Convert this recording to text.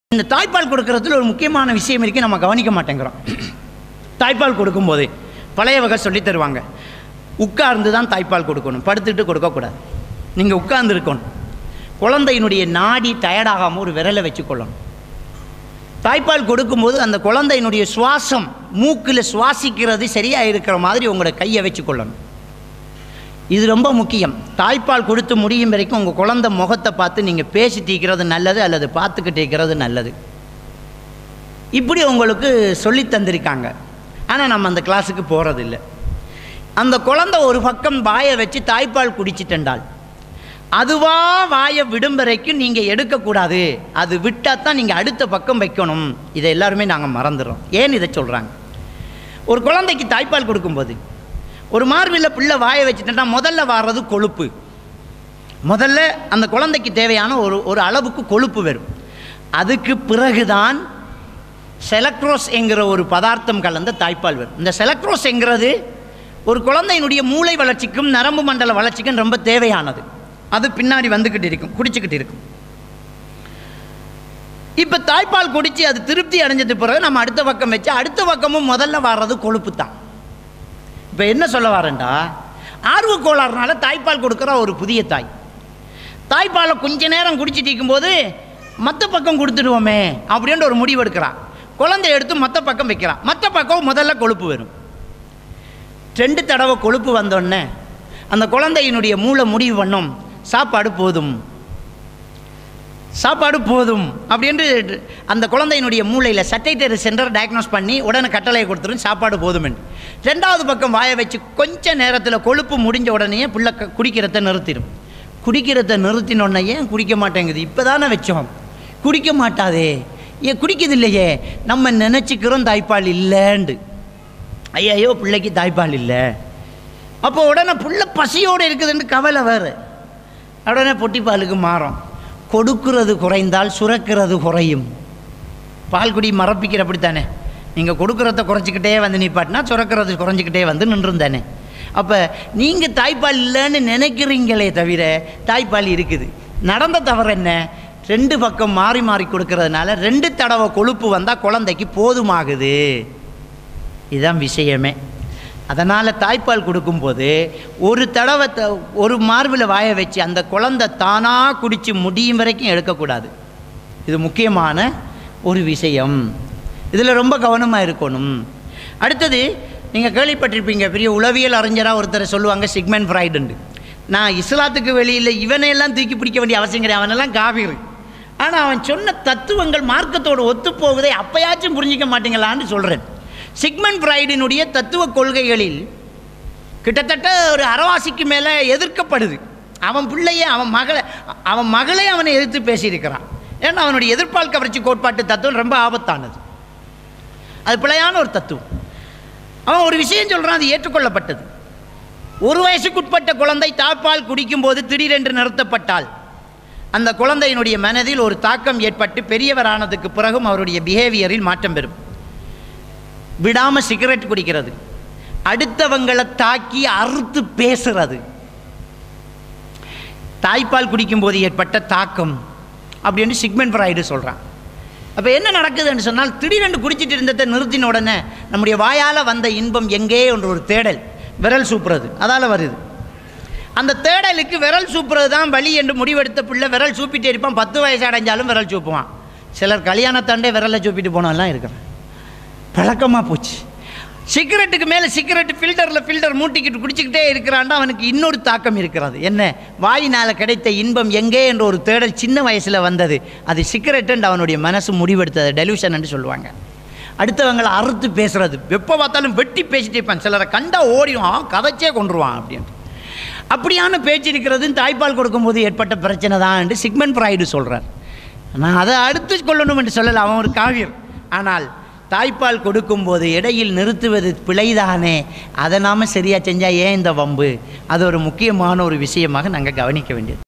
இந்த தாய்ப்பால் கொடுக்கறதுல ஒரு முக்கியமான விஷயம் இருக்கு நம்ம கவனிக்க மாட்டேங்கிறோம் தாய்ப்பால் கொடுக்கும்போது பழைய வகை சொல்லி தருவாங்க உட்கார்ந்து தான் தாய்ப்பால் கொடுக்கணும் படுத்துட்டு கொடுக்கக்கூடாது நீங்கள் உட்கார்ந்து இருக்கணும் குழந்தையினுடைய நாடி டயர்டாகாமல் ஒரு விரலை வச்சுக்கொள்ளணும் தாய்ப்பால் கொடுக்கும்போது அந்த குழந்தையினுடைய சுவாசம் மூக்கில் சுவாசிக்கிறது சரியாக இருக்கிற மாதிரி உங்களோட கையை வச்சுக்கொள்ளணும் இது ரொம்ப முக்கியம் தாய்ப்பால் கொடுத்து முடியும் வரைக்கும் உங்கள் குழந்தை முகத்தை பார்த்து நீங்கள் பேசி தீக்கிறது நல்லது அல்லது பார்த்துக்கிட்டு இருக்கிறது நல்லது இப்படி உங்களுக்கு சொல்லி தந்திருக்காங்க ஆனால் நம்ம அந்த கிளாஸுக்கு போகிறதில்ல அந்த குழந்தை ஒரு பக்கம் வாயை வச்சு தாய்ப்பால் குடிச்சிட்டென்றால் அதுவா வாயை விடும் வரைக்கும் நீங்கள் எடுக்கக்கூடாது அது விட்டால் தான் நீங்கள் அடுத்த பக்கம் வைக்கணும் இதை எல்லாருமே நாங்கள் மறந்துடுறோம் ஏன் இதை சொல்கிறாங்க ஒரு குழந்தைக்கு தாய்ப்பால் கொடுக்கும்போது ஒரு மார்பில் பிள்ளை வாயை வச்சுட்டா முதல்ல வாடுறது கொழுப்பு முதல்ல அந்த குழந்தைக்கு தேவையான ஒரு ஒரு அளவுக்கு கொழுப்பு வரும் அதுக்கு பிறகுதான் செலக்ட்ரோஸ் என்கிற ஒரு பதார்த்தம் கலந்த தாய்ப்பால் வரும் இந்த செலக்ட்ரோஸ் என்கிறது ஒரு குழந்தையினுடைய மூளை வளர்ச்சிக்கும் நரம்பு மண்டல வளர்ச்சிக்கும் ரொம்ப தேவையானது அது பின்னாடி வந்துக்கிட்டு இருக்கும் குடிச்சுக்கிட்டு இருக்கும் இப்போ தாய்ப்பால் குடித்து அது திருப்தி அடைஞ்சது பிறகு நம்ம அடுத்த பக்கம் வச்சு அடுத்த பக்கமும் முதல்ல வர்றது கொழுப்பு தான் இப்போ என்ன சொல்ல வரேன்டா ஆர்வ கோளாறுனால தாய்ப்பால் கொடுக்குற ஒரு புதிய தாய் தாய்ப்பாலை கொஞ்ச நேரம் குடிச்சிட்டு இருக்கும்போது மற்ற பக்கம் கொடுத்துடுவோமே அப்படின்ற ஒரு முடிவு எடுக்கிறான் குழந்தைய எடுத்து மற்ற பக்கம் வைக்கிறான் மற்ற பக்கம் முதல்ல கொழுப்பு வரும் ரெண்டு தடவை கொழுப்பு வந்தோடனே அந்த குழந்தையினுடைய மூளை முடிவு பண்ணும் சாப்பாடு போதும் சாப்பாடு போதும் அப்படின்ட்டு அந்த குழந்தையினுடைய மூளையில் சட்டைட்டரி சென்டர் டயக்னோஸ் பண்ணி உடனே கட்டளையை கொடுத்துரும் சாப்பாடு போதுமென்று ரெண்டாவது பக்கம் வாயை வச்சு கொஞ்ச நேரத்தில் கொழுப்பு முடிஞ்ச உடனே பிள்ளை க- குடிக்கிறத நிறுத்திடும் குடிக்கிறத நிறுத்தினோடனே ஏன் குடிக்க மாட்டேங்குது இப்போ தானே வச்சோம் குடிக்க மாட்டாதே ஏன் குடிக்குது இல்லையே நம்ம நினச்சிக்கிறோம் தாய்ப்பால் இல்லைண்டு ஐயோ பிள்ளைக்கு தாய்ப்பால் இல்லை அப்போ உடனே புள்ள பசியோடு இருக்குதுன்னு கவலை வேறு உடனே பொட்டிப்பாலுக்கு மாறும் கொடுக்கிறது குறைந்தால் சுரக்கிறது குறையும் பால் குடி மரப்பிக்கிற அப்படித்தானே நீங்கள் கொடுக்குறத குறைச்சிக்கிட்டே வந்து நிப்பாட்டினா சுரக்கிறது குறைஞ்சிக்கிட்டே வந்து நின்றும் தானே அப்போ நீங்கள் தாய்ப்பால் இல்லைன்னு நினைக்கிறீங்களே தவிர தாய்ப்பால் இருக்குது நடந்த தவறு என்ன ரெண்டு பக்கம் மாறி மாறி கொடுக்கறதுனால ரெண்டு தடவை கொழுப்பு வந்தால் குழந்தைக்கு போதுமாகுது இதுதான் விஷயமே அதனால் தாய்ப்பால் கொடுக்கும்போது ஒரு தடவை த ஒரு மார்பில் வாய வச்சு அந்த குழந்தை தானாக குடித்து முடியும் வரைக்கும் எடுக்கக்கூடாது இது முக்கியமான ஒரு விஷயம் இதில் ரொம்ப கவனமாக இருக்கணும் அடுத்தது நீங்கள் கேள்விப்பட்டிருப்பீங்க பெரிய உளவியல் அறிஞராக ஒருத்தர் சொல்லுவாங்க சிக்மெண்ட் ஃப்ரைடுண்டு நான் இஸ்லாத்துக்கு வெளியில் இவனையெல்லாம் தூக்கி பிடிக்க வேண்டிய அவசியம் கிடையாது அவனெல்லாம் காவிரு ஆனால் அவன் சொன்ன தத்துவங்கள் மார்க்கத்தோடு ஒத்துப்போகுதை அப்பயாச்சும் புரிஞ்சிக்க மாட்டீங்களான்னு சொல்கிறேன் சிக்மெண்ட் ஃப்ரைடினுடைய தத்துவ கொள்கைகளில் கிட்டத்தட்ட ஒரு அறவாசிக்கு மேலே எதிர்க்கப்படுது அவன் பிள்ளைய அவன் மகளை அவன் மகளே அவனை எதிர்த்து பேசியிருக்கிறான் ஏன்னா அவனுடைய எதிர்ப்பால் கவர்ச்சி கோட்பாட்டு தத்துவம் ரொம்ப ஆபத்தானது அது பிழையான ஒரு தத்துவம் அவன் ஒரு விஷயம் சொல்கிறான் அது ஏற்றுக்கொள்ளப்பட்டது ஒரு வயசுக்குட்பட்ட குழந்தை தாப்பால் குடிக்கும்போது திடீரென்று நிறுத்தப்பட்டால் அந்த குழந்தையினுடைய மனதில் ஒரு தாக்கம் ஏற்பட்டு பெரியவரானதுக்கு பிறகும் அவருடைய பிஹேவியரில் மாற்றம் பெறும் விடாமல் சிகரெட் குடிக்கிறது அடுத்தவங்களை தாக்கி அறுத்து பேசுறது தாய்ப்பால் குடிக்கும்போது ஏற்பட்ட தாக்கம் அப்படின்னு சிக்மெண்ட் ஃப்ராய்டு சொல்கிறான் அப்போ என்ன நடக்குதுன்னு சொன்னால் திடீரென்று குடிச்சிட்டு இருந்ததை நிறுத்தின உடனே நம்முடைய வாயால் வந்த இன்பம் எங்கே என்ற ஒரு தேடல் விரல் சூப்புறது அதால் வருது அந்த தேடலுக்கு விரல் சூப்புறது தான் வழி என்று முடிவெடுத்த பிள்ளை விரல் சூப்பிட்டே இருப்பான் பத்து வயசு அடைஞ்சாலும் விரல் சூப்புவான் சிலர் கல்யாணத்தாண்டே விரலை சூப்பிட்டு போனவெல்லாம் இருக்கிறான் பழக்கமாக போச்சு சிகரெட்டுக்கு மேலே சிகரெட் ஃபில்டரில் ஃபில்டர் மூட்டிக்கிட்டு குடிச்சிக்கிட்டே இருக்கிறான்டா அவனுக்கு இன்னொரு தாக்கம் இருக்கிறது என்ன வாயினால் கிடைத்த இன்பம் எங்கே என்ற ஒரு தேடல் சின்ன வயசில் வந்தது அது சிகரெட்டுன்னு அவனுடைய மனசு முடிவெடுத்தது டெலிவிஷன் சொல்லுவாங்க அடுத்தவங்களை அறுத்து பேசுறது எப்போ பார்த்தாலும் வெட்டி பேசிட்டு இருப்பான் சிலரை கண்டா ஓடிடுவான் கதைச்சே கொண்டுருவான் அப்படின்ட்டு அப்படியான பேச்சு இருக்கிறது தாய்ப்பால் கொடுக்கும்போது ஏற்பட்ட பிரச்சனை தான் என்று சிக்மெண்ட் ஃப்ராய்டு சொல்கிறார் நான் அதை அடுத்து கொள்ளணும் என்று சொல்லலை அவன் ஒரு காவியர் ஆனால் தாய்ப்பால் கொடுக்கும்போது இடையில் நிறுத்துவது பிழைதானே அதை நாம் சரியாக செஞ்சால் ஏன் இந்த வம்பு அது ஒரு முக்கியமான ஒரு விஷயமாக நாங்கள் கவனிக்க வேண்டியது